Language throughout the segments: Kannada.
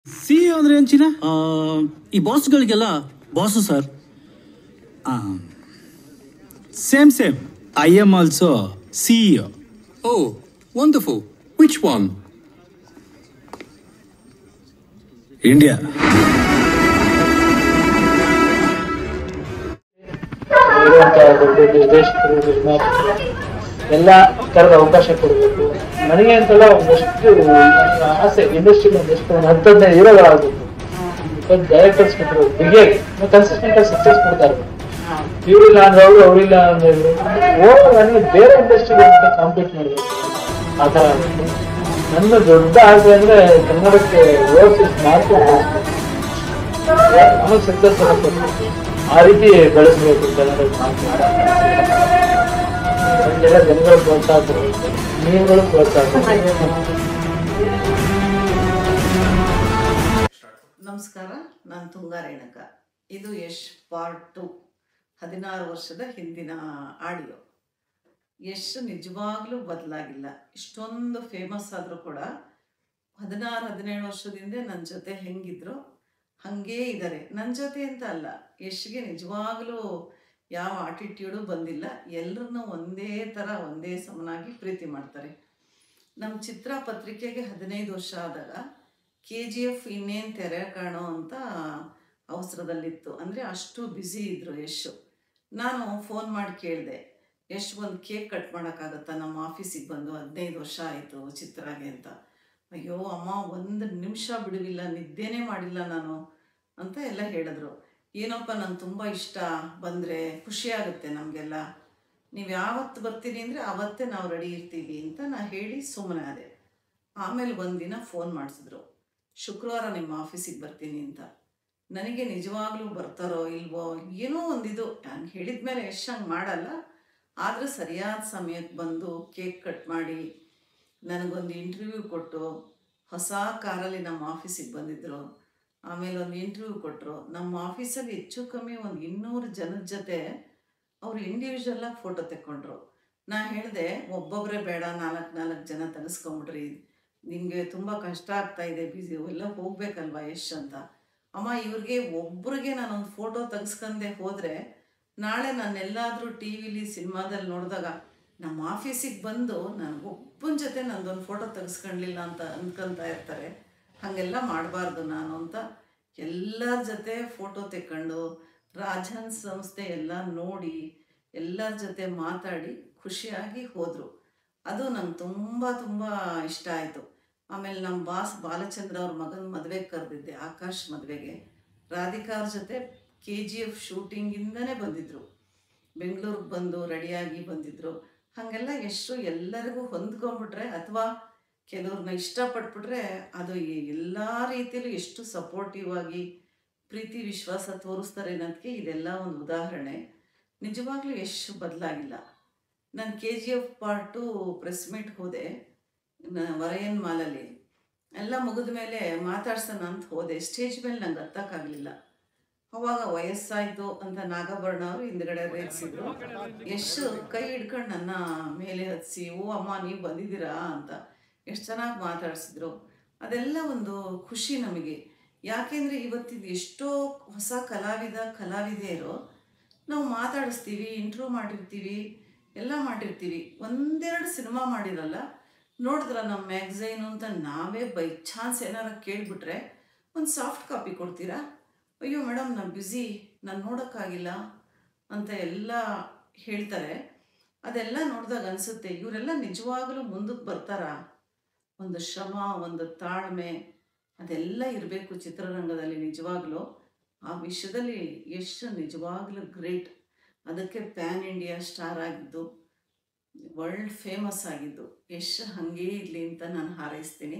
ಸಿ ಅಂದ್ರೆ ಏನ್ ಚಿನ್ನ ಆ, ಈ ಬಾಸ್ಗಳಿಗೆಲ್ಲ boss sir same same I am also CEO Oh, wonderful. Which one? India ಇರುವಂತ ದೊಡ್ಡ ನಿರ್ದೇಶಕರು ನಿರ್ಮಾಪಕರು ಎಲ್ಲ ತರದ ಅವಕಾಶ ಕೊಡಬೇಕು ನನಗೆ ಅಂತಲ್ಲ ಒಂದಷ್ಟು ನನ್ನ ಆಸೆ ಇಂಡಸ್ಟ್ರಿ ಒಂದಷ್ಟು ಒಂದು ಹತ್ತು ಹದಿನೈದು ಹೀರೋಗಳಾಗಬೇಕು ಡೈರೆಕ್ಟರ್ಸ್ ಕೊಟ್ಟರು ಬಿಗಿಯಾಗಿ ಕನ್ಸಿಸ್ಟೆಂಟ್ ಆಗಿ ಸಕ್ಸಸ್ ಕೊಡ್ತಾ ಇರ್ಬೇಕು ಇವರಿಲ್ಲ ಅಂದ್ರೆ ಅವರು ಅವರಿಲ್ಲ ಅಂದ್ರೆ ಇವ್ರು. ಹೋಗುವಾಗ ನನಗೆ ಬೇರೆ ಇಂಡಸ್ಟ್ರಿ ಕಾಂಪೀಟ್ ಮಾಡಬೇಕು ಆ ಥರ ಆಗ್ಬೇಕು. ನನ್ನ ದೊಡ್ಡ ಆಸೆ ಅಂದ್ರೆ ಕನ್ನಡಕ್ಕೆ ಓವರ್ಸೀಸ್ ಮಾರ್ಕೆಟ್ ನಮಗೆ ಸಕ್ಸಸ್ ಕೊಡ್ಬೇಕು ಆ ರೀತಿ ಬೆಳೆಸಬೇಕು ಕನ್ನಡ ಮಾರ್ಕೆಟ್ ನಮಗೆಲ್ಲ ಜನಗಳು ಪ್ರೋತ್ಸಾಹ ಕೊಡಬೇಕು ನೀವುಗಳು ಪ್ರೋತ್ಸಾಹ ಕೊಡಬೇಕು ನಮಸ್ಕಾರ ನಾನು ತುಂಗಾ ರೇಣುಕ ಇದು ಯಶ್ ಪಾರ್ಟ್ ಟು ಹದಿನಾರು ವರ್ಷದ ಹಿಂದಿನ ಆಡಿಯೋ ಯಶ್ ನಿಜವಾಗ್ಲೂ ಬದಲಾಗಿಲ್ಲ ಇಷ್ಟೊಂದು ಫೇಮಸ್ ಆದರೂ ಕೂಡ ಹದಿನಾರು ಹದಿನೇಳು ವರ್ಷದಿಂದ ನನ್ನ ಜೊತೆ ಹೆಂಗಿದ್ರು ಹಾಗೇ ಇದ್ದಾರೆ ನನ್ನ ಜೊತೆ ಅಂತ ಅಲ್ಲ ಯಶ್ಗೆ ನಿಜವಾಗ್ಲೂ ಯಾವ ಆಟಿಟ್ಯೂಡು ಬಂದಿಲ್ಲ ಎಲ್ಲರನ್ನೂ ಒಂದೇ ಥರ ಒಂದೇ ಸಮನಾಗಿ ಪ್ರೀತಿ ಮಾಡ್ತಾರೆ ನಮ್ಮ ಚಿತ್ರ ಪತ್ರಿಕೆಗೆ ಹದಿನೈದು ವರ್ಷ ಆದಾಗ ಕೆ ಜಿ ಎಫ್ ಇನ್ನೇನು ತೆರೆ ಕಾಣೋ ಅಂತ ಅವಸರದಲ್ಲಿತ್ತು ಅಂದರೆ ಅಷ್ಟು ಬ್ಯುಸಿ ಇದ್ದರು ಯಶು ನಾನು ಫೋನ್ ಮಾಡಿ ಕೇಳಿದೆ ಎಷ್ಟು ಒಂದು ಕೇಕ್ ಕಟ್ ಮಾಡೋಕ್ಕಾಗತ್ತಾ ನಮ್ಮ ಆಫೀಸಿಗೆ ಬಂದು ಹದಿನೈದು ವರ್ಷ ಆಯಿತು ಚಿತ್ರಾಗೆ ಅಂತ ಅಯ್ಯೋ ಅಮ್ಮ ಒಂದು ನಿಮಿಷ ಬಿಡುವಿಲ್ಲ ನಿದ್ದೆನೇ ಮಾಡಿಲ್ಲ ನಾನು ಅಂತ ಎಲ್ಲ ಹೇಳಿದ್ರು ಏನಪ್ಪ ನಾನು ತುಂಬ ಇಷ್ಟ ಬಂದರೆ ಖುಷಿಯಾಗುತ್ತೆ ನಮಗೆಲ್ಲ ನೀವು ಯಾವತ್ತು ಬರ್ತೀನಿ ಅಂದರೆ ಆವತ್ತೇ ನಾವು ರೆಡಿ ಇರ್ತೀವಿ ಅಂತ ನಾ ಹೇಳಿ ಸುಮ್ಮನೆ ಅದೇ ಆಮೇಲೆ ಒಂದಿನ ಫೋನ್ ಮಾಡಿಸಿದ್ರು ಶುಕ್ರವಾರ ನಿಮ್ಮ ಆಫೀಸಿಗೆ ಬರ್ತೀನಿ ಅಂತ ನನಗೆ ನಿಜವಾಗ್ಲೂ ಬರ್ತಾರೋ ಇಲ್ವೋ ಏನೋ ಒಂದಿದು ನಾನು ಹೇಳಿದ ಮೇಲೆ ಎಷ್ಟು ಹಂಗೆ ಮಾಡಲ್ಲ ಆದರೆ ಸರಿಯಾದ ಸಮಯಕ್ಕೆ ಬಂದು ಕೇಕ್ ಕಟ್ ಮಾಡಿ ನನಗೊಂದು ಇಂಟರ್ವ್ಯೂ ಕೊಟ್ಟು ಹೊಸ ಕಾರಲ್ಲಿ ನಮ್ಮ ಆಫೀಸಿಗೆ ಬಂದಿದ್ದರು ಆಮೇಲೆ ಒಂದು ಇಂಟರ್ವ್ಯೂ ಕೊಟ್ಟರು ನಮ್ಮ ಆಫೀಸಲ್ಲಿ ಹೆಚ್ಚು ಕಮ್ಮಿ ಒಂದು ಇನ್ನೂರು ಜನದ ಜೊತೆ ಅವರು ಇಂಡಿವಿಜುವಲಾಗಿ ಫೋಟೋ ತೆಕ್ಕೊಂಡ್ರು ನಾ ಹೇಳಿದೆ ಒಬ್ಬೊಬ್ಬರೇ ಬೇಡ ನಾಲ್ಕು ನಾಲ್ಕು ಜನ ತೆಗೆಸ್ಕೊಂಬಿಡ್ರಿ ನಿಮಗೆ ತುಂಬ ಕಷ್ಟ ಆಗ್ತಾ ಇದೆ ಬಿಸಿ ಎಲ್ಲ ಹೋಗ್ಬೇಕಲ್ವಾ ಯಶ್ ಅಂತ ಅಮ್ಮ ಇವ್ರಿಗೆ ಒಬ್ರಿಗೆ ನಾನೊಂದು ಫೋಟೋ ತೆಗೆಸ್ಕೊಂಡೆ ಹೋದರೆ ನಾಳೆ ನಾನೆಲ್ಲಾದರೂ ಟಿ ವಿಲಿ ಸಿನಿಮಾದಲ್ಲಿ ನೋಡಿದಾಗ ನಮ್ಮ ಆಫೀಸಿಗೆ ಬಂದು ನನಗೆ ಒಬ್ಬನ ಜೊತೆ ನಂದೊಂದು ಫೋಟೋ ತೆಗೆಸ್ಕೊಳ್ಳಿಲ್ಲ ಅಂತ ಅಂದ್ಕೊತಾ ಇರ್ತಾರೆ ಹಾಗೆಲ್ಲ ಮಾಡಬಾರ್ದು ನಾನು ಅಂತ ಎಲ್ಲರ ಜೊತೆ ಫೋಟೋ ತೆಕ್ಕೊಂಡು ರಾಜನ್ ಸಂಸ್ಥೆ ಎಲ್ಲ ನೋಡಿ ಎಲ್ಲರ ಜೊತೆ ಮಾತಾಡಿ ಖುಷಿಯಾಗಿ ಹೋದರು ಅದು ನಂಗೆ ತುಂಬ ತುಂಬ ಇಷ್ಟ ಆಯಿತು ಆಮೇಲೆ ನಮ್ಮ ಬಾಸ್ ಬಾಲಚಂದ್ರ ಅವ್ರ ಮಗನ ಮದುವೆಗೆ ಕರೆದಿದ್ದೆ ಆಕಾಶ್ ಮದುವೆಗೆ ರಾಧಿಕಾ ಅವ್ರ ಜೊತೆ ಕೆ ಜಿ ಎಫ್ ಶೂಟಿಂಗಿಂದನೇ ಬಂದಿದ್ದರು ಬೆಂಗಳೂರಿಗೆ ಬಂದು ರೆಡಿಯಾಗಿ ಬಂದಿದ್ದರು ಹಾಗೆಲ್ಲ ಎಷ್ಟು ಎಲ್ಲರಿಗೂ ಹೊಂದ್ಕೊಂಬಿಟ್ರೆ ಅಥವಾ ಕೆಲವ್ರನ್ನ ಇಷ್ಟಪಟ್ಬಿಟ್ರೆ ಅದು ಎಲ್ಲ ರೀತಿಯಲ್ಲೂ ಎಷ್ಟು ಸಪೋರ್ಟಿವ್ ಆಗಿ ಪ್ರೀತಿ ವಿಶ್ವಾಸ ತೋರಿಸ್ತಾರೆ ಅನ್ನೋದಕ್ಕೆ ಇದೆಲ್ಲ ಒಂದು ಉದಾಹರಣೆ ನಿಜವಾಗ್ಲೂ ಎಷ್ಟು ಬದಲಾಗಿಲ್ಲ ನಾನು K G F part press meet ಹೋದೆ ನ- ವರಯನ್ ಮಾಲಲ್ಲಿ ಎಲ್ಲ ಮುಗಿದ ಮೇಲೆ ಮಾತಾಡ್ಸೋಣ ಅಂತ ಹೋದೆ ಸ್ಟೇಜ್ ಮೇಲೆ ನಂಗೆ ಹತ್ತಕ್ಕಾಗಲಿಲ್ಲ ಅವಾಗ ವಯಸ್ಸಾಯಿತು ಅಂತ ನಾಗಭರಣ ಅವರು ಹಿಂದ್ಗಡೆ ರೇಗಿಸಿದ್ರು ಎಷ್ಟು ಕೈ ಹಿಡ್ಕೊಂಡು ನನ್ನ ಮೇಲೆ ಹತ್ಸಿ ಓ ಅಮ್ಮ ನೀವು ಬಂದಿದ್ದೀರಾ ಅಂತ ಎಷ್ಟು ಚೆನ್ನಾಗಿ ಮಾತಾಡಿಸಿದ್ರು ಅದೆಲ್ಲ ಒಂದು ಖುಷಿ ನಮಗೆ ಯಾಕೆಂದರೆ ಇವತ್ತಿದು ಎಷ್ಟೋ ಹೊಸ ಕಲಾವಿದ ಕಲಾವಿದೆಯರು ನಾವು ಮಾತಾಡಿಸ್ತೀವಿ ಇಂಟ್ರ್ಯೂ ಮಾಡಿರ್ತೀವಿ ಎಲ್ಲ ಮಾಡಿರ್ತೀವಿ ಒಂದೆರಡು ಸಿನಿಮಾ ಮಾಡಿರಲ್ಲ ನೋಡಿದ್ರ ನಮ್ಮ ಮ್ಯಾಗ್ಝೈನು ಅಂತ ನಾವೇ ಬೈ ಚಾನ್ಸ್ ಏನಾರ ಕೇಳಿಬಿಟ್ರೆ ಒಂದು ಸಾಫ್ಟ್ ಕಾಪಿ ಕೊಡ್ತೀರಾ ಅಯ್ಯೋ ಮೇಡಮ್ ನಾನು ಬ್ಯುಸಿ ನಾನು ನೋಡೋಕ್ಕಾಗಿಲ್ಲ ಅಂತ ಎಲ್ಲ ಹೇಳ್ತಾರೆ ಅದೆಲ್ಲ ನೋಡಿದಾಗ ಅನಿಸುತ್ತೆ ಇವರೆಲ್ಲ ನಿಜವಾಗಲೂ ಮುಂದಕ್ಕೆ ಬರ್ತಾರಾ ಒಂದು ಶ್ರಮ ಒಂದು ತಾಳ್ಮೆ ಅದೆಲ್ಲ ಇರಬೇಕು ಚಿತ್ರರಂಗದಲ್ಲಿ ನಿಜವಾಗ್ಲೂ ಆ ವಿಷಯದಲ್ಲಿ ಎಷ್ಟು ನಿಜವಾಗ್ಲೂ ಗ್ರೇಟ್ ಅದಕ್ಕೆ ಪ್ಯಾನ್ ಇಂಡಿಯಾ ಸ್ಟಾರ್ ಆಗಿದ್ದು ವರ್ಲ್ಡ್ ಫೇಮಸ್ ಆಗಿದ್ದು ಯಶ್ ಹಾಗೇ ಇರಲಿ ಅಂತ ನಾನು ಹಾರೈಸ್ತೀನಿ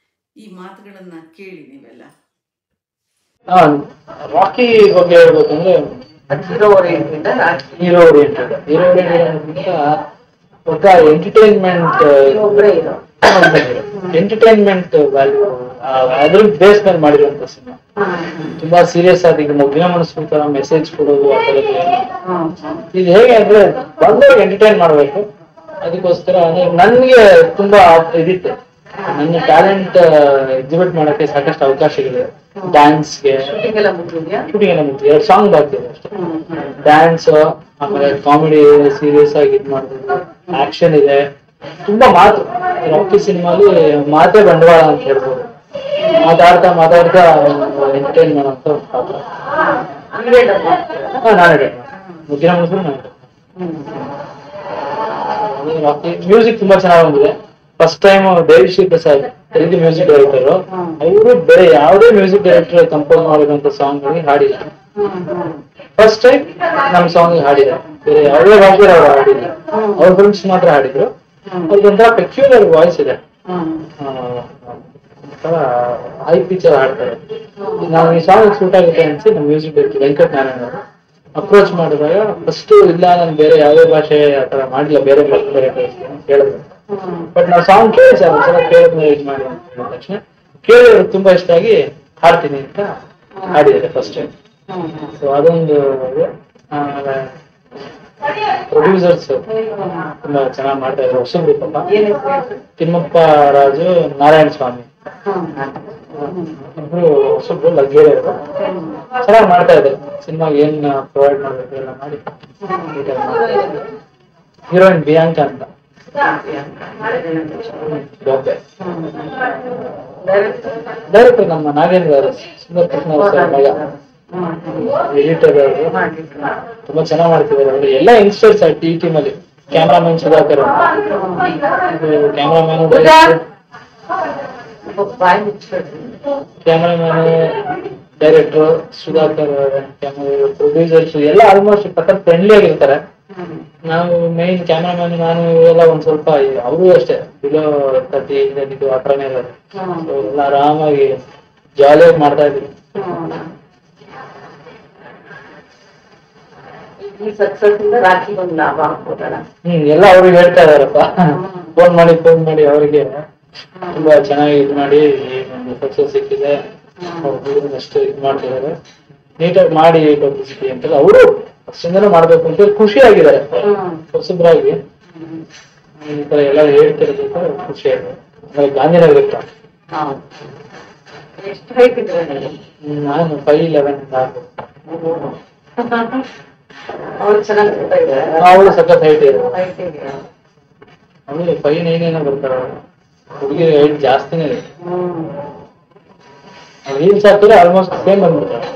ಈ ಮಾತುಗಳನ್ನು ಕೇಳಿ ನೀವೆಲ್ಲ ರಾಕಿ ಬಗ್ಗೆ ಹೇಳ್ಬೇಕಂದ್ರೆ hero oriented hero oriented hero oriented ಒಟ್ಟಾರೆ ಎಂಟರ್ಟೈನ್ಮೆಂಟ್ ಎಂಟರ್ಟೈನ್ಮೆಂಟ್ ವ್ಯಾಲ್ಯೂ ಅದ್ರ ಬೇಸ್ ಮೇಲೆ ಮಾಡಿರುವಂತ ಸಿನಿಮಾ ತುಂಬಾ ಸೀರಿಯಸ್ ಆಗಿ ಈಗ ಮಗ್ನ ಮನಸ್ಬಿಡ್ತಾರ ಮೆಸೇಜ್ ಕೊಡೋದು ಆ ಥರದ್ದು ಏನು. ಇದು ಹೇಗೆ ಅಂದ್ರೆ ಬಂದವ್ರಿಗೆ ಎಂಟರ್ಟೈನ್ ಮಾಡ್ಬೇಕು ಅದಕ್ಕೋಸ್ಕರ ಅಂದ್ರೆ ನನ್ಗೆ ತುಂಬಾ ಇದಿತ್ತು ನನ್ನ ಟ್ಯಾಲೆಂಟ್ ಎಕ್ಸಿಬಿಟ್ ಮಾಡಕ್ಕೆ ಸಾಕಷ್ಟು ಅವಕಾಶಗಳಿದೆ ಡ್ಯಾನ್ಸ್ಗೆ ಶೂಟಿಂಗ್ ಎಲ್ಲ ಮುಗಿದ್ಯಾ ಶೂಟಿಂಗ್ ಎಲ್ಲ ಮುಗ್ದು ಎರಡು ಸಾಂಗ್ ಬರ್ತಿದೆ ಅಷ್ಟೇ ಡ್ಯಾನ್ಸ್ ಆಮೇಲೆ ಕಾಮಿಡಿ ಸೀರಿಯಸ್ ಆಗಿ ಇದು ಮಾಡ್ತಿದ್ದೆ ಆಕ್ಷನ್ ಇದೆ ತುಂಬಾ ಮಾತು ರಾಕಿ ಸಿನಿಮಾಲಿ ಮಾತೇ ಬಂಡವಾಳ ಅಂತ ಹೇಳ್ಬೋದು ಮಾತಾಡ್ತಾ ಮಾತಾಡ್ತಾ ಎಂಟರ್ಟೈನ್ ಮಾಡೋಂಥ ಒಂದು ಪಾತ್ರ ನೀವೇ ಡಬ್ ಹಾ ನಾನೇ ಮುಗಿನ ಮುಗಿದ್ರು ನಾನೇ ರಾಕಿ ಮ್ಯೂಸಿಕ್ ತುಂಬಾ ಚೆನ್ನಾಗಿ ಬಂದಿದೆ first time Devi Sri Prasad Telugu music director ಅವರು ಬೇರೆ ಯಾವುದೇ ಮ್ಯೂಸಿಕ್ ಡೈರೆಕ್ಟರ್ ಕಂಪೋಸ್ ಮಾಡಿರುವಂತ ಸಾಂಗ್ ಗಳಿಗೆ ಹಾಡಿಲ್ಲ ಫಸ್ಟ್ ಟೈಮ್ ನಮ್ಮ ಸಾಂಗ್ ಹಾಡಿದ್ದಾರೆ ಬೇರೆ ಯಾವುದೇ ಭಾಷೆಯಲ್ಲಿ ಅವ್ರು ಹಾಡಿಲ್ಲ ಅವ್ರ ಫ್ರೆಂಡ್ಸ್ ಮಾತ್ರ ಹಾಡಿದ್ರು ಅವ್ರಿಗೊಂಥರ ಪೆಕ್ಯುಲರ್ ವಾಯ್ಸ್ ಇದೆ ಹೈ ಪಿಚರ್ ಹಾಡ್ತಾರೆ ನಾವು ಈ ಸಾಂಗ್ ಸೂಟ್ ಆಗುತ್ತೆ ಅನ್ಸಿ ನಮ್ಮ ಮ್ಯೂಸಿಕ್ ಡೈರೆಕ್ಟರ್ ವೆಂಕಟ್ ನಾರಾಯಣ ಅವರು ಅಪ್ರೋಚ್ ಮಾಡಿದಾಗ ಫಸ್ಟ್ ಇಲ್ಲ ನಾನು ಬೇರೆ ಯಾವುದೇ ಭಾಷೆ ಆ ಥರ ಮಾಡಿಲ್ಲ ಬೇರೆ ಭಾಷೆ ಬೇರೆ ಹೇಳಿದ್ರು ಬಟ್ ನಾವು ಸಾಂಗ್ ಕೇಳಿ ಸರ್ ಒಂದ್ಸಲ ಕೇಳಿದ್ಮೇಲೆ ಇದು ಮಾಡಿ ಅಂದ ತಕ್ಷಣ ಕೇಳಿ ಅವ್ರಿಗೆ ತುಂಬಾ ಇಷ್ಟ ಆಗಿ ಹಾಡ್ತೀನಿ ಅಂತ ಹಾಡಿದ್ದಾರೆ ಫಸ್ಟ್ ಟೈಮ್ ಸೊ ಅದೊಂದು ಇದು. ಆಮೇಲೆ ಪ್ರೊಡ್ಯೂಸರ್ಸ್ ತುಂಬಾ ಚೆನ್ನಾಗಿ ಮಾಡ್ತಾ ಇದ್ದಾರೆ ಹೊಸಬ್ರು ಪಾಪ ಏನ್ ಹೆಸರು ತಿಮ್ಮಪ್ಪ ರಾಜು ನಾರಾಯಣ ಸ್ವಾಮಿ ಇಬ್ರು ಹೊಸಬ್ರು ಲಗ್ಗೇರಿ ಅವರು ಚೆನ್ನಾಗಿ ಮಾಡ್ತಾ ಇದ್ದಾರೆ ಸಿನಿಮಾಗೆ ಏನ್ ಪ್ರೊವೈಡ್ ಮಾಡ್ಬೇಕು ಎಲ್ಲ ಮಾಡಿ ಹೀರೋಯಿನ್ ಬಿಯಾಂಕ ಅಂತ ಬೊಂಬೆ ಡೈರೆಕ್ಟರ್ ನಮ್ಮ ನಾಗೇಂದ್ರ ಅವರು ಸುಂದರ್ ಕೃಷ್ಣ ಸರ್ ಮಗ ಎಡಿಟರ್ ಅವರು ತುಂಬಾ ಚೆನ್ನಾಗಿ ಮಾಡ್ತಿದ್ದಾರೆ ಅವರು ಎಲ್ಲ ಯಂಗ್ಸ್ಟರ್ಸ್ ಈ ಟೀಮ್ ಅಲ್ಲಿ ಕ್ಯಾಮ್ರಾಮನ್ ಸುಧಾಕರ್ ಕ್ಯಾಮ್ರಾಮನ್ ಬಾಯ್ ಮುಚ್ಚಿಬಿಡ್ರಿ ಕ್ಯಾಮ್ರಾಮನ್ ಡೈರೆಕ್ಟರ್ ಸುಧಾಕರ್ ಪ್ರೊಡ್ಯೂಸರ್ಸ್ ಎಲ್ಲ ಆಲ್ಮೋಸ್ಟ್ ಪಕ್ಕ ಫ್ರೆಂಡ್ಲಿ ಆಗಿರ್ತಾರೆ ನಾವು ಮೈನ್ ಕ್ಯಾಮ್ರಾಮನ್ ನಾನು ಎಲ್ಲ ಒಂದ್ ಸ್ವಲ್ಪ ಅವರು ಅಷ್ಟೇ ಬಿಲೋ ತರ್ಟಿ ಇದು ಆ ಥರನೇ ಇರೋದು So, ಎಲ್ಲ ಆರಾಮಾಗಿ ಜಾಲಿಯಾಗಿ ಮಾಡ್ತಾ ಇದ್ವಿ ಈ ಸಕ್ಸಸ್ ಇಂದ ರಾಖಿ ಒಂದು ಲಾಭ ಆಗ್ಬೋದಲ್ಲ ಹ್ಮ್ ಎಲ್ಲ ಅವ್ರಿಗೆ ಹೇಳ್ತಾ ಇದಾರಪ್ಪ ಫೋನ್ ಮಾಡಿ ಫೋನ್ ಮಾಡಿ ಅವರಿಗೆ ತುಂಬಾ ಚೆನ್ನಾಗಿ ಇದು ಮಾಡಿ ಒಂದು ಸಕ್ಸಸ್ ಸಿಕ್ಕಿದೆ ಅಷ್ಟು ಇದು ಮಾಡ್ತಿದ್ದಾರೆ ನೀಟಾಗಿ ಮಾಡಿ ಪಬ್ಲಿಸಿಟಿ ಅಂತ ಅವರು ಫಸ್ಟಿಂದನೂ ಮಾಡ್ಬೇಕು ಅಂತ ಖುಷಿ ಆಗಿದ್ದಾರೆ ಹೊಸಬ್ರಾಗಿ ಈ ತರ ಎಲ್ಲ ಹೇಳ್ತಿರೋದಕ್ಕೆ ಖುಷಿ ಆಗಿದೆ ಆಮೇಲೆ ಗಾಂಧಿನಗರ ಇತ್ತ ಹೌದು ಎಷ್ಟು ಹೈಟ್ ಇದ್ರೆ ನೀವು ಹ್ಮ್, ನಾನು ಫೈವ್ ಇಲೆವೆನ್ ಅವ್ರು ಚೆನ್ನಾಗಿ ಬರ್ತಾ ಇದ್ದಾರೆ ಅವಳು ಸಖತ್ ಹೈಟ್ ಇದೆ ಹೈಟ್ ಇದೆ ಅವಳು ಫೈವ್ ನೈನ್ ಏನೋ ಬರ್ತಾರ ಹುಡುಗಿ ಹೈಟ್ ಜಾಸ್ತಿನೇ ಇದೆ ಹ್ಮ್ ರೀಲ್ಸ್ ಹಾಕಿದ್ರೆ ಆಲ್ಮೋಸ್ಟ್ ಸೇಮ್ ಬಂದ್ಬಿಡ್ತಾರೆ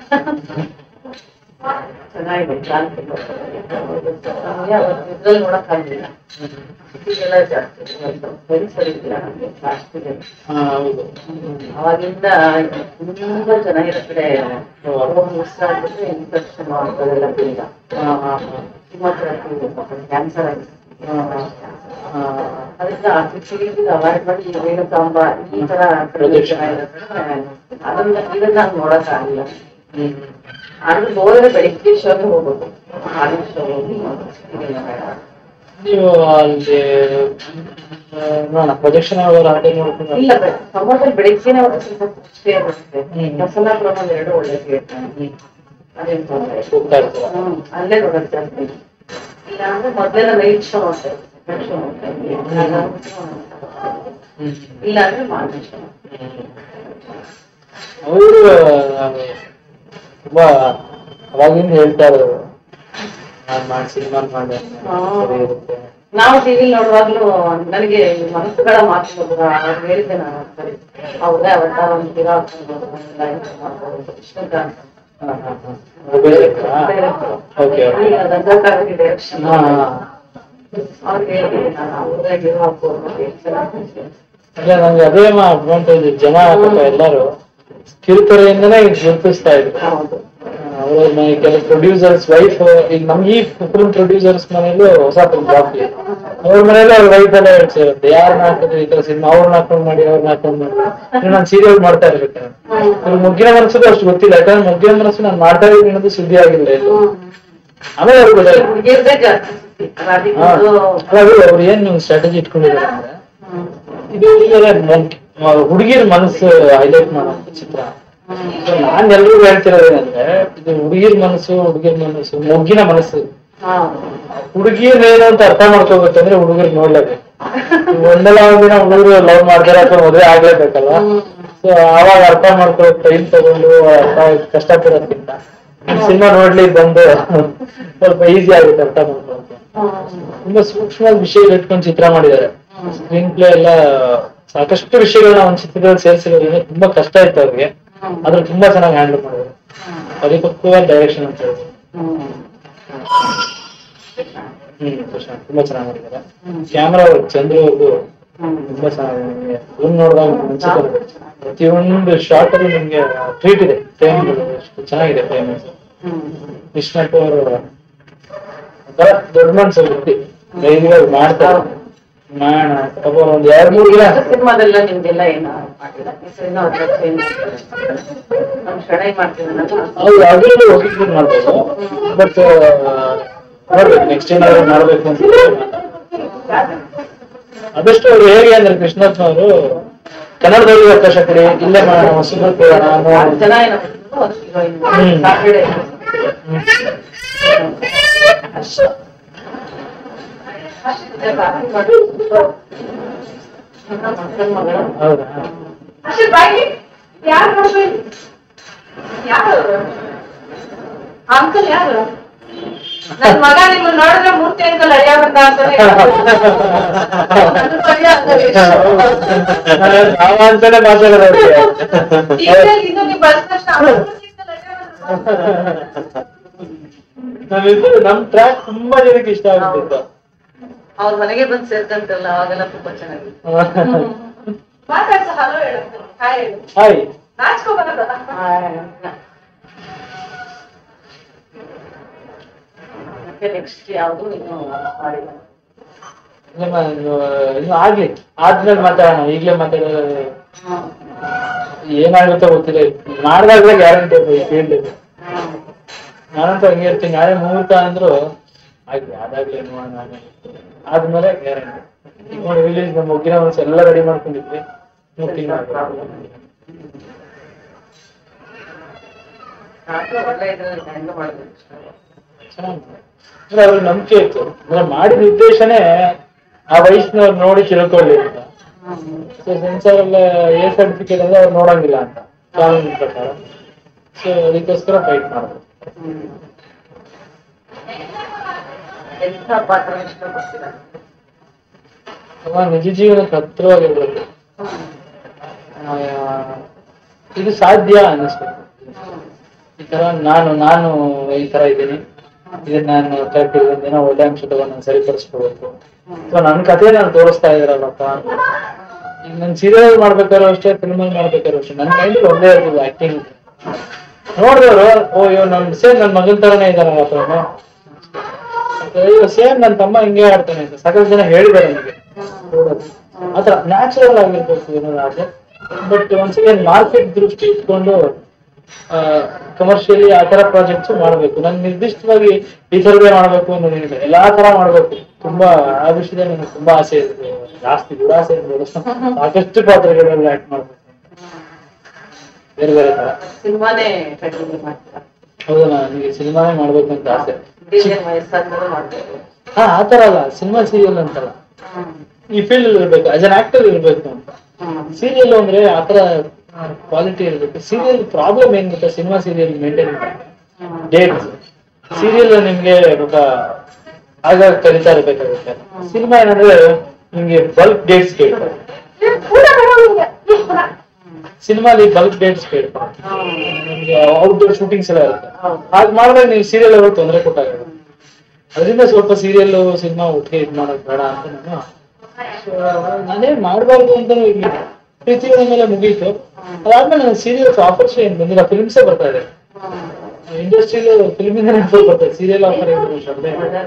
ಚೆನ್ನಾಗಿದೆ ಕ್ರಾಂತಿ ನಮಗೆ ಅವತ್ತು ಇದ್ರಲ್ಲಿ ನೋಡಕ್ಕಾಗಲಿಲ್ಲ ಇದೆಲ್ಲ ಜಾಸ್ತಿ ಸರಿ ಸರಿ ಇಲ್ಲ ನಮಗೆ ಜಾಸ್ತಿ ಇದೆ ಹಾ ಹೌದು ಅವಾಗಿಂದ ತುಂಬಾ ಚೆನ್ನಾಗಿರೋ ಕಡೆ ಆಗ್ಬಿಟ್ರೆ ಇನ್ಫೆಕ್ಷನ್ ಆಗ್ತದೆಲ್ಲ ಬೇಗ ಹಾ ಹಾ ಹಾ ಕ್ಯಾನ್ಸರ್ ಆಗಿದೆ ಹಾ, ಹಾ. ಅದರಿಂದ ಆರ್ಟಿಫಿಷಿಯಲ್ ಅವಾಯ್ಡ್ ಮಾಡಿ ಈ ರೇಣುಕಾಂಬ ಈ ತರ Projection. ಅದನ್ನ ಇದನ್ನ ನಾವು ನೋಡಕ್ಕಾಗಿಲ್ಲ ಹ್ಮ್. ಆದ್ರೆ ಹೋದ್ರೆ ಬೆಳಿಗ್ಗೆ ಶೋಗೆ ಹೋಗ್ಬೋದು ಆರ್ಮಿ ಶೋ ಹೋಗಿ ಇದೆಲ್ಲ ಬೇಡ. ನೀವು ಅಲ್ಲಿ ಆ, ನೋಡೋಣ ಪ್ರೊಜೆಕ್ಷನ್ ಅವರು ಅಟೆಂಡ್ ಮಾಡ್ಕೊಂಡು ಇಲ್ಲ ಟೊಮೊಟೊ ಬೆಳಿಗ್ಗೆನೆ ಒಂದು ಸ್ವಲ್ಪ ಸ್ಟೇ ಬರುತ್ತೆ ಹ್ಮ್. ಮಸಾಲಾ ಪ್ರಮಾಣ ಎರಡು ಒಳ್ಳೆ ಸಿಗುತ್ತೆ ಹ್ಮ್. ಅದೇನ್ ತೊಂದ್ರೆ ಇಲ್ಲ. ಹೋಗ್ತಾ ಇರ್ತೀರ ಹ್ಮ್, ಅಲ್ಲೇ ನೋಡೋದು ಜಾಸ್ತಿ ಇಲ್ಲ ಅಂದ್ರೆ ಮೊದ್ಲೆಲ್ಲ ನೈಟ್ ಶೋ ಮಾಡ್ತಾರೆ Night show ಮಾಡ್ತಾರೆ. ಹ್ಮ್. ಇಲ್ಲ ಅಂದ್ರೆ ಮಾರ್ನಿಂಗ್ ಶೋ ಅವರು ತುಂಬಾ ಅವಾಗಿಂದ ಹೇಳ್ತಾ ಇರೋದು ನಾನ್ ಮಾಡಿ ಸಿನಿಮಾ ಮಾಡಿ ಸರಿ ಇರುತ್ತೆ ನಾವು ಟಿವಿ ನೋಡುವಾಗ್ಲೂ ನನಗೆ ಈ ಮನಸ್ಸುಗಳ ಮಾತು ಬಂದ್ರು. ಅವ್ರು ಹೇಳಿದ್ದೆ ನಾನು ಸರಿ ಹೌದಾ ಅವತ್ತ ಒಂದು ದಿನ ಹಾ ಹಾ ಹಾ ಓಕೆ ಓಕೆ ಡೈರೆಕ್ಷನ್ ಹಾ ಹಾ ಅವ್ರಿಗೆ ಹೇಳಿದ್ದೆ ನಾನು ಅವ್ರದೇ ಹೀರೋ ಹಾಕೋದು ಚೆನ್ನಾಗಿ ಇಲ್ಲ ನಂಗೆ ಅದೇ ಅಡ್ವಾಂಟೇಜ್ ಜನ ಪಾಪ ಎಲ್ಲರೂ ಕಿರುತೆರೆಯಿಂದನೇ ಇದು ಗುರುತಿಸ್ತಾ ಇದ್ರು ಹೌದು ಅವ್ರ ಮನೆ ಕೆಲವು ಪ್ರೊಡ್ಯೂಸರ್ಸ್ ವೈಫ್ ಈಗ ನಮ್ಗೆ ಈ ಫಿಲ್ಮ್ ಪ್ರೊಡ್ಯೂಸರ್ಸ್ ಮನೇಲೂ ಹೊಸ ಫಿಲ್ಮ್ ಬಾಕಿ ಅವ್ರ ಮನೇಲಿ ಅವ್ರ ವೈಫ್ ಎಲ್ಲ ಹೇಳ್ತಿರುತ್ತೆ ಯಾರನ್ನ ಹಾಕಿದ್ರು ಈ ತರ ಸಿನಿಮಾ ಅವ್ರನ್ನ ಹಾಕೊಂಡ್ ಮಾಡಿ ಅವ್ರನ್ನ ಹಾಕೊಂಡ್ ಮಾಡಿ ಇನ್ನು ನಾನು ಸೀರಿಯಲ್ ಮಾಡ್ತಾ ಇರ್ಬೇಕು ಇವ್ರು ಮುಗ್ಗಿನ ಮನಸ್ಸು ಅಷ್ಟು ಗೊತ್ತಿಲ್ಲ ಯಾಕಂದ್ರೆ ಮುಗ್ಗಿನ ಮನಸ್ಸು ನಾನು ಮಾಡ್ತಾ ಇದ್ದೀನಿ ಅನ್ನೋದು ಸುದ್ದಿ ಆಗಿಲ್ಲ ಇಲ್ಲಿ ಆಮೇಲೆ ಅವ್ರಿಗೆ ಗೊತ್ತಾಯ್ತು ಹುಡುಗಿಯರ್ದೇ ಜಾಸ್ತಿ ಹಾ. ಅದಕ್ಕೆ ಅಲ್ಲ ಅದು ಅವ್ರು ಏನ್ ಸ್ಟ್ರಾಟಜಿ ಇಟ್ಕೊಂಡಿದ್ದಾರೆ ಅಂದ್ರೆ ಇದು ಹುಡುಗಿರ ಮನಸ್ಸು ಹೈಲೈಟ್ ಮಾಡೋ ಚಿತ್ರ So ನಾನ್ ಎಲ್ರಿಗೂ ಹೇಳ್ತಿರೋದೇನಂದ್ರೆ ಇದು ಹುಡುಗಿರ ಮನಸ್ಸು ಹುಡುಗಿರ ಮನಸ್ಸು ಮೊಗ್ಗಿನ ಮನಸ್ಸು ಹುಡುಗಿರ್ ಏನು ಅಂತ ಅರ್ಥ ಮಾಡ್ಕೋಬೇಕಂದ್ರೆ ಹುಡುಗರಿಗೆ ನೋಡ್ಲೇಬೇಕು ಒಂದಲ್ಲ ಒಂದಿನ ಹುಡುಗರು ಲವ್ ಮಾಡ್ತಾರೆ ಅಥವಾ ಮದುವೆ ಆಗ್ಲೇಬೇಕಲ್ವಾ ಸೊ ಅವಾಗ ಅರ್ಥ ಮಾಡ್ಕೊಳ್ಳೋ ಟೈಮ್ ತಗೊಂಡು ಅರ್ಥ ಕಷ್ಟಪಡೋದ್ಕಿಂತ ಸಿನಿಮಾ ನೋಡ್ಲಿ ಬಂದು ಸ್ವಲ್ಪ ಈಸಿ ಆಗುತ್ತೆ ಅರ್ಥ ಮಾಡ್ಕೊಳ್ಳೋಕೆ ತುಂಬಾ ಸೂಕ್ಷ್ಮವಾದ ವಿಷಯ ಇಟ್ಕೊಂಡು ಚಿತ್ರ ಮಾಡಿದ್ದಾರೆ ಸ್ಕ್ರೀನ್ ಪ್ಲೇ ಎಲ್ಲ ಸಾಕಷ್ಟು ವಿಷಯಗಳನ್ನ ಒಂದ್ ಚಿತ್ರದಲ್ಲಿ ಸೇರಿಸಿರೋದ್ರಿಂದ ತುಂಬಾ ಕಷ್ಟ ಇತ್ತು ಅವ್ರಿಗೆ ಆದ್ರೆ ತುಂಬಾ ಚೆನ್ನಾಗಿ ಹ್ಯಾಂಡಲ್ ಮಾಡಿದ್ರು ಪರಿಪಕ್ವವಾದ ಡೈರೆಕ್ಷನ್ ಅಂತ ಹೇಳ್ಬೋದು ಹ್ಮ್ ಪ್ರಶಾಂತ್ ತುಂಬಾ ಚೆನ್ನಾಗಿ ಮಾಡಿದ್ದಾರೆ ಕ್ಯಾಮ್ರಾ ಚಂದ್ರ ಅವ್ರದ್ದು ತುಂಬಾ ಚೆನ್ನಾಗಿ ಫಿಲ್ಮ್ ನೋಡಿದಾಗ ಅನ್ಸುತ್ತೆ ಪ್ರತಿಯೊಂದು ಶಾರ್ಟ್ ಅಲ್ಲಿ ನಿಮ್ಗೆ ಟ್ರೀಟ್ ಇದೆ ಫ್ರೇಮ್ ಎಷ್ಟು ಚೆನ್ನಾಗಿದೆ ಫ್ರೇಮ್ ವಿಶ್ವನಾಥ್ ಅವರು ಒಂಥರ ದೊಡ್ಡ ಮನ್ಸು ವ್ಯಕ್ತಿ ಧೈರ್ಯವಾಗಿ ಮಾಡ್ತಾರೆ ಮಾಡೋಣ ಪಾಪ ಒಂದ್ ಎರಡ್ ಮೂರ್ ದಿನ ಸಿನಿಮಾದೆಲ್ಲ ನಿಮ್ದೆಲ್ಲ ಏನು ಮಾಡಿಲ್ಲ ಹೆಸರಿನ ನಮ್ ಶಣೈ ಮಾಡ್ತೀವಿ ಹೌದು ಅದ್ರಲ್ಲೂ ಒಪ್ಪಿಗೆ ಮಾಡ್ಬೋದು ಬಟ್ ನೋಡ್ಬೇಕು ನೆಕ್ಸ್ಟ್ ಏನಾದ್ರು ಮಾಡ್ಬೇಕು ಅಂತ ಅದಷ್ಟು ಅವ್ರು ಹೇಗೆ ಅಂದ್ರೆ ಕೃಷ್ಣಪ್ಪ ಅವರು ಕನ್ನಡದಲ್ಲಿ ಅವಕಾಶ ಕೊಡಿ ಇಲ್ಲೇ ಮಾಡೋಣ ಹೊಸಬ್ರು ಕೇಳೋಣ ನೋಡೋಣ. ಜನ ಏನೋ ಒಂದು ಹೀರೋಯಿನ್ ಹ್ಮ್. ಸಾಟರ್ಡೆ ಹ್ಮ್. ಅಷ್ಟು ಮಕ್ಕಳ ಮಗಳು ಹೌದಾ ಅಷ್ಟೇ ಬಾಯಿ ಯಾರು ನೋಡ್ರಿ ಯಾರು ಅಂಕಲ್ ಯಾರು ನನ್ ಮಗ ನಿಮ್ಮನ್ನ ನೋಡಿದ್ರೆ ಮೂರ್ತಿ ಅಂಕಲ್ ಅಳಿಯ ಬಂದ ಅಂತಾನೆ ನನ್ನ ಪರಿಯ ಅಂಕಲ್ ನಾವ ಅಂತಾನೆ ಮಾತಾಡೋದು ಅವ್ರಿಗೆ. ಇದು ನೀವು ಬಂದ ತಕ್ಷಣ ಅವ್ರು ಮೂರ್ತಿ ಅಂಕಲ್ ಅಳಿಯ ಬಂದ್ರು. ನಾವಿಬ್ರು ನಮ್ ಟ್ರ್ಯಾಕ್ ತುಂಬಾ ಜನಕ್ಕೆ ಇಷ್ಟ ಆಗ್ತಿತ್ತು ಅವ್ರ ಮನೆಗೆ ಬಂದು ಸೇರ್ಕಂತಲ್ಲ ಅವಾಗೆಲ್ಲ ತುಂಬಾ ಚೆನ್ನಾಗಿ ಮಾತಾಡ್ಸ ಹಲೋ ಹೇಳು ಹಾಯ್ ಹೇಳು ಹಾಯ್ ನಾಚ್ಕೊ ಬರೋದ ಮತ್ತೆ ನೆಕ್ಸ್ಟ್ ಯಾವುದು ಇನ್ನು ಮಾಡಿಲ್ಲ ಇಲ್ಲಮ್ಮ, ಇನ್ನು ಇನ್ನು ಆಗ್ಲಿ ಆದ್ಮೇಲೆ ಮಾತಾಡೋಣ ಈಗ್ಲೇ ಮಾತಾಡೋದು ಏನಾಗುತ್ತೋ ಗೊತ್ತಿಲ್ಲ ಮಾಡ್ದಾಗ್ಲೇ ಗ್ಯಾರಂಟಿ ಈ ಫೀಲ್ಡ್ ನಾನಂತೂ ಹಂಗೆ ಇರ್ತೀನಿ ನಾಳೆ ಮುಹೂರ್ತ ಅಂದ್ರು ಆಗ್ಲಿ ಅದಾಗ್ಲಿ ನೋಡೋಣ ಆಮೇಲೆ. ಆದ್ಮೇಲೆ ಗ್ಯಾರಂಟಿ ಈಗ ನೋಡಿ ರಿಲೀಸ್ ನಮ್ಮ ಒಗ್ಗಿನ ಮನಸ್ಸು ಎಲ್ಲ ರೆಡಿ ಮಾಡ್ಕೊಂಡಿದ್ವಿ ಮೂರ್ ತಿಂಗಳು ನಾನು ಒಳ್ಳೆ ಇದ್ರಲ್ಲಿ ಹೆಂಗ ಮಾಡ್ಬೇಕು ಚೆನ್ನಾಗಿ ಅಂದ್ರೆ ಅವ್ರಿಗೆ ನಂಬಿಕೆ ಇತ್ತು ಅಂದ್ರೆ ಮಾಡಿದ ಉದ್ದೇಶನೇ ಆ ವಯಸ್ಸಿನವ್ರು ನೋಡಿ ತಿಳ್ಕೊಳ್ಳಿ ಅಂತ ಸೊ ಸೆನ್ಸರ್ ಎಲ್ಲ ಎ ಸರ್ಟಿಫಿಕೇಟ್ ಅಂದ್ರೆ ಅವ್ರು ನೋಡಂಗಿಲ್ಲ ಅಂತ ಕಾನೂನಿನ ಪ್ರಕಾರ ಸೊ ಅದಕ್ಕೋಸ್ಕರ ಫೈಟ್ ಮಾಡೋದು ಎಂಥ ಪಾತ್ರ ಇಷ್ಟಪಡ್ತೀರ ಅವ ನಿಜ ಜೀವನಕ್ಕೆ ಹತ್ರವಾಗಿರ್ಬೇಕು ಆ, ಇದು ಸಾಧ್ಯ ಅನ್ನಿಸ್ಬೇಕು ಈ ತರ ನಾನು ನಾನು ಈ ತರ ಇದ್ದೀನಿ ಇದನ್ನ ನಾನು ಕರೆಕ್ಟ್ ಏನೋ ಒಳ್ಳೆ ಅಂಶ ತಗೊಂಡು ನಾನು ಸರಿಪಡಿಸ್ಕೋಬೇಕು ಸೊ ನನ್ನ ಕಥೆ ನಾನು ತೋರಿಸ್ತಾ ಇದಾರಲ್ಲಪ್ಪ ಈಗ ನಾನು ಸೀರಿಯಲ್ ಮಾಡ್ಬೇಕಾದ್ರು ಅಷ್ಟೇ ಫಿಲ್ಮ್ ಮಾಡ್ಬೇಕಾದ್ರು ಅಷ್ಟೇ ನನ್ನ ಮೈಂಡ್ ಒಂದೇ ಇರ್ತಿಲ್ಲ ಆಕ್ಟಿಂಗ್ ನೋಡಿದವರು ಓ ಇವ್ ನನ್ ಸೇಮ್ ನನ್ ಮಗನ್ ತರನೇ ಇದಾರಲ್ಲಪ್ಪ ಇವನು ಅಯ್ಯೋ ಸೇಮ್ ನನ್ನ ತಮ್ಮ ಹಿಂಗೆ ಆಡ್ತಾನೆ ಅಂತ ಸಾಕಷ್ಟು ಜನ ಹೇಳಿದ್ದಾರೆ ನನಗೆ ನೋಡೋದು ಆತರ ನ್ಯಾಚುರಲ್ ಆಗಿರ್ಬೇಕು ಏನಾದ್ರು ಆದ್ರೆ ಬಟ್ ಒಂದ್ಸ್ ಅಗೇನ್ ಮಾರ್ಕೆಟ್ ದೃಷ್ಟಿ ಇಟ್ಕೊಂಡು ಕಮರ್ಷಿಯಲಿ ಆ ತರ ಪ್ರಾಜೆಕ್ಟ್ಸ್ ಮಾಡ್ಬೇಕು ನನ್ ನಿರ್ದಿಷ್ಟವಾಗಿ ಈ ಥರದೇ ಮಾಡ್ಬೇಕು ಅನ್ನೋದೇನಿಲ್ಲ ಎಲ್ಲಾ ತರ ಮಾಡ್ಬೇಕು ತುಂಬಾ ಆ ವಿಷಯದಲ್ಲಿ ನನಗೆ ತುಂಬಾ ಆಸೆ ಇದೆ ಜಾಸ್ತಿ ದುರಾಸೆ ಇರ್ಬೋದು ಸಾಕಷ್ಟು ಪಾತ್ರಗಳಲ್ಲಿ ಆಕ್ಟ್ ಮಾಡ್ಬೇಕು ಬೇರೆ ಬೇರೆ ತರ ಸಿನಿಮಾನೇ ಕಂಟಿನ್ಯೂ ಮಾಡ್ತೀರಾ ಹೌದಾ ನನಗೆ ಸಿನಿಮಾನೇ ಮಾಡ್ಬೇಕು ಅಂತ ಆಸೆ ಡಿವಿಷನ್ ವಯಸ್ಸಾದ್ಮೇಲೆ ಮಾಡ್ಬೇಕು ಹಾ ಆತರ ಅಲ್ಲ ಸಿನಿಮಾ ಸೀರಿಯಲ್ ಅಂತಲ್ಲ ಈ ಫೀಲ್ಡ್ ಇರ್ಬೇಕು ಆಸ್ ಅನ್ ಆಕ್ಟರ್ ಇರ್ಬೇಕು ಅಂತ ಸೀರಿಯಲ್ ಅಂದ್ರೆ ಆತರ ಕ್ವಾಲಿಟಿ ಇರ್ಬೇಕು ಸೀರಿಯಲ್ ಪ್ರಾಬ್ಲಮ್ ಏನ್ ಗೊತ್ತಾ cinema serial maintain dates serial ನಿಮ್ಗೆ ಪಾಪ ಆಗ ಕರಿತಾ ಇರ್ಬೇಕಾಗುತ್ತೆ ಸಿನಿಮಾ ಏನಂದ್ರೆ ನಿಮ್ಗೆ ಬಲ್ಕ್ ಡೇಟ್ಸ್ ಕೇಳ್ತಾರೆ ಸಿನಿಮಾಲಿ ಬಲ್ಕ್ ಡೇಟ್ಸ್ ಕೇಳ್ತಾರೆ ನಿಮ್ಗೆ ಔಟ್ಡೋರ್ ಶೂಟಿಂಗ್ಸ್ ಎಲ್ಲ ಇರುತ್ತೆ ಹಾಗೆ ಮಾಡಿದಾಗ ನೀವು ಸೀರಿಯಲ್ ಅವರು ತೊಂದರೆ ಕೊಟ್ಟಾಗ ಅದರಿಂದ ಸ್ವಲ್ಪ ಸೀರಿಯಲ್ ಸಿನಿಮಾ ಒಟ್ಟಿಗೆ ಇದ್ ಮಾಡೋದು ಬೇಡ ಅಂತ ನಾನು So, ನಾನೇನ್ ಮಾಡ್ಬಾರ್ದು ಅಂತಾನು ಇರ್ಲಿಲ್ಲ ಪ್ರೀತಿಗಳ ಮೇಲೆ ಮುಗೀತು ಅದಾದ್ಮೇಲೆ ನನಗೆ ಸೀರಿಯಲ್ಸ್ ಆಫರ್ಸ್ ಏನ್ ಬಂದಿಲ್ಲ ಫಿಲ್ಮ್ಸೇ ಬರ್ತಾ ಇದೆ ಇಂಡಸ್ಟ್ರಿಲಿ ಫಿಲ್ಮಿಂದನೇ ಆಫರ್ ಬರ್ತದೆ ಸೀರಿಯಲ್ ಆಫರ್ ಏನು ಶಬ್ದ ಇಲ್ಲ.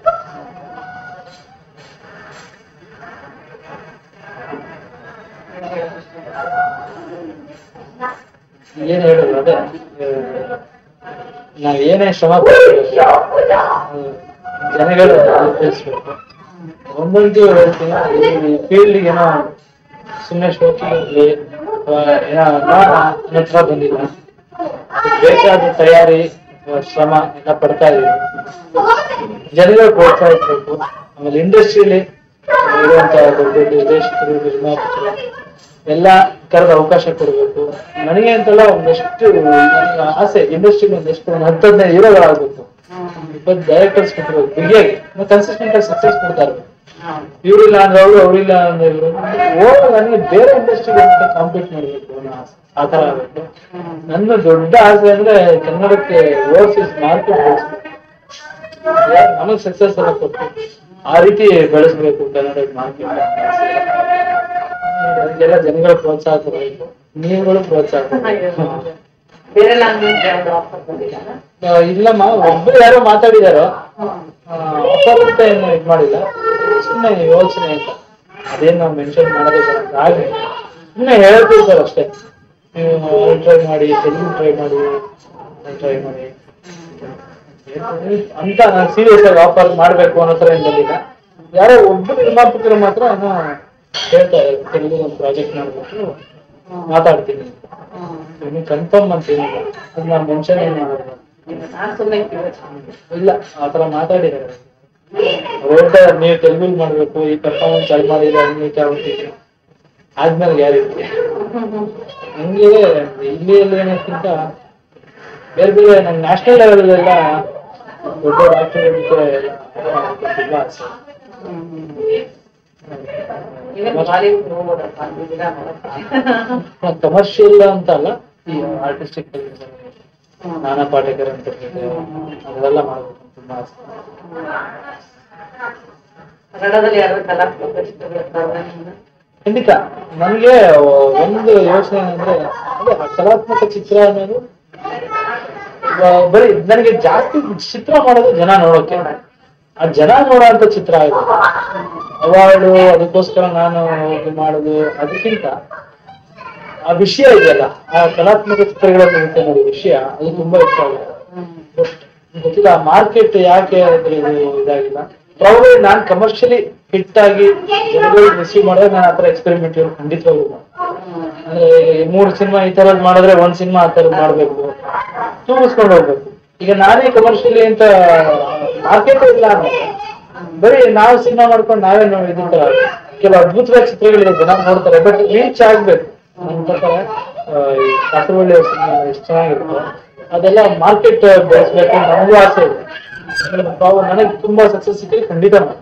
ಏನ್ ಹೇಳುದು ಅದೇ ಆ, ನಾವ್ ಏನೇ ಶ್ರಮ ಪಡ್ತೀವಿ, ಆ, ಜನಗಳು ಅನುಭವಿಸ್ಬೇಕು ಒಂದೊಂದು ಹೇಳ್ತೀನಿ ಫೀಲ್ಡ್ ಏನೋ ಸುಮ್ಮನೆ ಶೋಕಿ ಇರ್ಲಿ ಅಥವಾ ಏನೋ ನೋಡೋಣ ಅನ್ನೋ ಥರ ಬಂದಿಲ್ಲ ಅದಕ್ಕೆ ಬೇಕಾದ ತಯಾರಿ ಆ, ಶ್ರಮ ಎಲ್ಲ ಪಡ್ತಾ ಇದೀವಿ ಜನಗಳು ಪ್ರೋತ್ಸಾಹಿಸ್ಬೇಕು ಆಮೇಲೆ ಇಂಡಸ್ಟ್ರಿಯಲ್ಲಿ ಇರುವಂತ ದೊಡ್ಡ ದೊಡ್ಡ ನಿರ್ದೇಶಕರು ನಿರ್ಮಾಪಕರು ಎಲ್ಲ ಕರೆದ ಅವಕಾಶ ಕೊಡಬೇಕು ನನಗೆ ಅಂತಲ್ಲ ಒಂದಷ್ಟು ನನ್ನ ಆಸೆ ಇಂಡಸ್ಟ್ರಿ ಒಂದಷ್ಟು ಒಂದು ಹತ್ತು ಹದಿನೈದು ಹೀರೋಗಳಾಗ್ಬೇಕು ಇಪ್ಪತ್ತು ಡೈರೆಕ್ಟರ್ಸ್ ಕೊಟ್ಟಿರೋದು ಬಿಗಿಯಾಗಿ ಕನ್ಸಿಸ್ಟೆಂಟ್ ಆಗಿ ಸಕ್ಸಸ್ ಕೊಡ್ತಾ ಇರ್ಬೇಕು ಇವ್ರಿಲ್ಲ ಅಂದ್ರೆ ಅವ್ರು ಅವ್ರಿಲ್ಲ ಅಂದ್ರೆ ಇವ್ರು ಹೋಗ ನನಗೆ ಬೇರೆ ಇಂಡಸ್ಟ್ರಿ ಕಾಂಪೀಟ್ ಮಾಡ್ಬೇಕು ಅನ್ನೋ ಆಸೆ ಆ ತರ ಆಗ್ಬೇಕು ನನ್ನ ದೊಡ್ಡ ಆಸೆ ಅಂದ್ರೆ ಕನ್ನಡಕ್ಕೆ ಓವರ್ಸೀಸ್ ಮಾರ್ಕೆಟ್ ಬೆಳೆಸ್ಬೇಕು ನಮಗ್ ಸಕ್ಸಸ್ ಎಲ್ಲ ಕೊಟ್ಟು ಆ ರೀತಿ ಬೆಳೆಸ್ಬೇಕು ಕನ್ನಡ ಮಾರ್ಕೆಟ್ ಅದಕ್ಕೆಲ್ಲ ಜನಗಳ ಪ್ರೋತ್ಸಾಹ ಕೊಡಬೇಕು ನೀವುಗಳು ಪ್ರೋತ್ಸಾಹ ಕೊಡ್ಬೇಕು. ಬೇರೆ ಲ್ಯಾಂಗ್ವೇಜ್ ಯಾವ್ದು ಆಫರ್ ಬಂದಿಲ್ಲ ಆ, ಇಲ್ಲಮ್ಮ ಒಬ್ರು ಯಾರೋ ಮಾತಾಡಿದಾರೋ ಆಫರ್ ಅಂತ ಏನು ಇದ್ ಮಾಡಿಲ್ಲ ಸುಮ್ಮನೆ ಯೋಚನೆ ಅಂತ ಅದೇನ್ ನಾವು ಮೆನ್ಷನ್ ಮಾಡೋದಕ್ಕೆ ಆಗಲಿ ಸುಮ್ಮನೆ ಹೇಳ್ತಿರ್ತಾರೆ ಅಷ್ಟೇ ನೀವು ಟ್ರೈ ಮಾಡಿ ತೆಲುಗು ಟ್ರೈ ಮಾಡಿ ಟ್ರೈ ಮಾಡಿ ಅಂತ ನಾನು ಸೀರಿಯಸ್ ಆಗಿ ಆಫರ್ ಮಾಡ್ಬೇಕು ಅನ್ನೋ ತರ ಏನ್ ಬಂದಿಲ್ಲ ಯಾರೋ ಒಬ್ಬರು ನಿರ್ಮಾಪಕರು ಮಾತ್ರ ಏನೋ ಹೇಳ್ತಾರೆ ತೆಲುಗು ಒಂದು ಪ್ರಾಜೆಕ್ಟ್ ಮಾಡ್ಬಿಟ್ಟು ಮಾತಾಡ್ತೀನಿ ಇನ್ನು ಕನ್ಫರ್ಮ್ ಅಂತ ಏನಿಲ್ಲ ಅದು ನಾನು ಮೆನ್ಷನ್ ಏನು ಮಾಡಲ್ಲ ನಾನು ಸುಮ್ಮನೆ curious. ಇಲ್ಲ ಆತರ ಮಾತಾಡಿದ್ದಾರೆ ಅವ್ರು ಹೇಳ್ತಾರೆ ನೀವು ತೆಲುಗು ಮಾಡ್ಬೇಕು ಈ ಪರ್ಫಾರ್ಮೆನ್ಸ್ ಚಾಲು ಮಾಡಿದ್ರೆ ಹಂಗೆ ಆಗ್ಬಿಟ್ಟಿದೆ ಆದ್ಮೇಲೆ ಗ್ಯಾರಂಟಿ ಹಂಗೆ ಇಲ್ಲಿ ಅಲ್ಲಿ ಅನ್ನೋಕ್ಕಿಂತ ಬೇರೆ ಬೇರೆ ನಮ್ಮ ನ್ಯಾಷನಲ್ ಲೆವೆಲ್ ಎಲ್ಲ ದೊಡ್ಡ ಡಾಕ್ಟರ್ ತುಂಬಾ ಆಸೆ Even Bollywood ಹೋಗ್ಬೋದಪ್ಪ ಅಂದಿದ್ದೀರ ನೋಡಕ್ಕೆ. ಕಮರ್ಷಿಯಲ್ ಅಂತ ಅಲ್ಲ ಈ ಆರ್ಟಿಸ್ಟಿಕ್ ನಾನಾ ಪಾಟೇಕರ್ ಅಂತ ಇರ್ತಾರೆ. ಅದೆಲ್ಲ ಮಾಡ್ಬೇಕು ಅಂತ ತುಂಬಾ ಆಸೆ ಕನ್ನಡದಲ್ಲಿ ಯಾರು ಕಲಾ ಪ್ರದರ್ಶನಗಳು ಇರ್ತಾವೆ ನಿಮ್ದು? ಖಂಡಿತ ನನಗೆ ಒಂದು ಯೋಚನೆ ಅಂದ್ರೆ ಅದೇ ಆ ಕಲಾತ್ಮಕ ಚಿತ್ರ ಅನ್ನೋದು ಆ, ಬರೀ ನನಗೆ ಜಾಸ್ತಿ ಚಿತ್ರ ಮಾಡೋದು ಜನ ನೋಡೋಕೆ ಆ ಜನ ನೋಡೋಂತ ಚಿತ್ರ ಆಗಿದೆ ಅವಾರ್ಡು ಅದಕ್ಕೋಸ್ಕರ ನಾನು ಇದು ಮಾಡೋದು ಅದಕ್ಕಿಂತ ಆ ವಿಷಯ ಇದೆಯಲ್ಲ ಆ ಕಲಾತ್ಮಕ ಚಿತ್ರಗಳಲ್ಲಿ ಇರುತ್ತೆ ನೋಡಿ ವಿಷಯ ಅದು ತುಂಬಾ ಇಷ್ಟ ಆಗುತ್ತೆ But ಗೊತ್ತಿಲ್ಲ ಮಾರ್ಕೆಟ್ ಯಾಕೆ ಅಂದ್ರೆ ಇದು ಇದಾಗಿಲ್ಲ ಪ್ರಾಬ್ಲಿ ನಾನ್ ಕಮರ್ಷಿಯಲಿ ಹಿಟ್ ಆಗಿ ಜನಗಳಿಗೆ ರಿಸೀವ್ ಮಾಡಿದ್ರೆ ನಾನು ಆತರ ಎಕ್ಸ್ಪೆರಿಮೆಂಟ್ ಖಂಡಿತವಾಗ್ಲೂ ಮಾಡ್ತೀನಿ. ಅಂದ್ರೆ ಮೂರು ಸಿನಿಮಾ ಈ ತರದ್ ಮಾಡಿದ್ರೆ ಒಂದ್ ಸಿನಿಮಾ ಆ ತರದ್ ಮಾಡ್ಬೇಕು ತೂಗಿಸ್ಕೊಂಡು ಹೋಗ್ಬೇಕು ಈಗ ನಾನೇ ಕಮರ್ಷಿಯಲಿ ಅಂತ ಮಾರ್ಕೆಟ್ ಇಲ್ಲ ಅಂದ್ರೆ ಬರೀ ನಾವು ಸಿನಿಮಾ ಮಾಡ್ಕೊಂಡು ನಾವೇ ನಾವು ಇದು ತರ ಕೆಲವು ಅದ್ಭುತವಾದ ಚಿತ್ರಗಳಿದೆ ಜನ ನೋಡ್ತಾರೆ ಬಟ್ ರೀಚ್ ಆಗ್ಬೇಕು ನನ್ನ ಪ್ರಕಾರ ಆ, ಈ ಕಾಸರವಳ್ಳಿ ಸಿನಿಮಾ ಎಷ್ಟು ಚೆನ್ನಾಗಿರುತ್ತೆ ಅದೆಲ್ಲ ಮಾರ್ಕೆಟ್ ಬೆಳೆಸ್ಬೇಕು ನನಗೂ ಆಸೆ ಇದೆ ತಾವು ನನಗೆ ತುಂಬಾ ಸಕ್ಸಸ್ ಸಿಕ್ಕರೆ ಖಂಡಿತ ಮಾಡ್ತೀನಿ.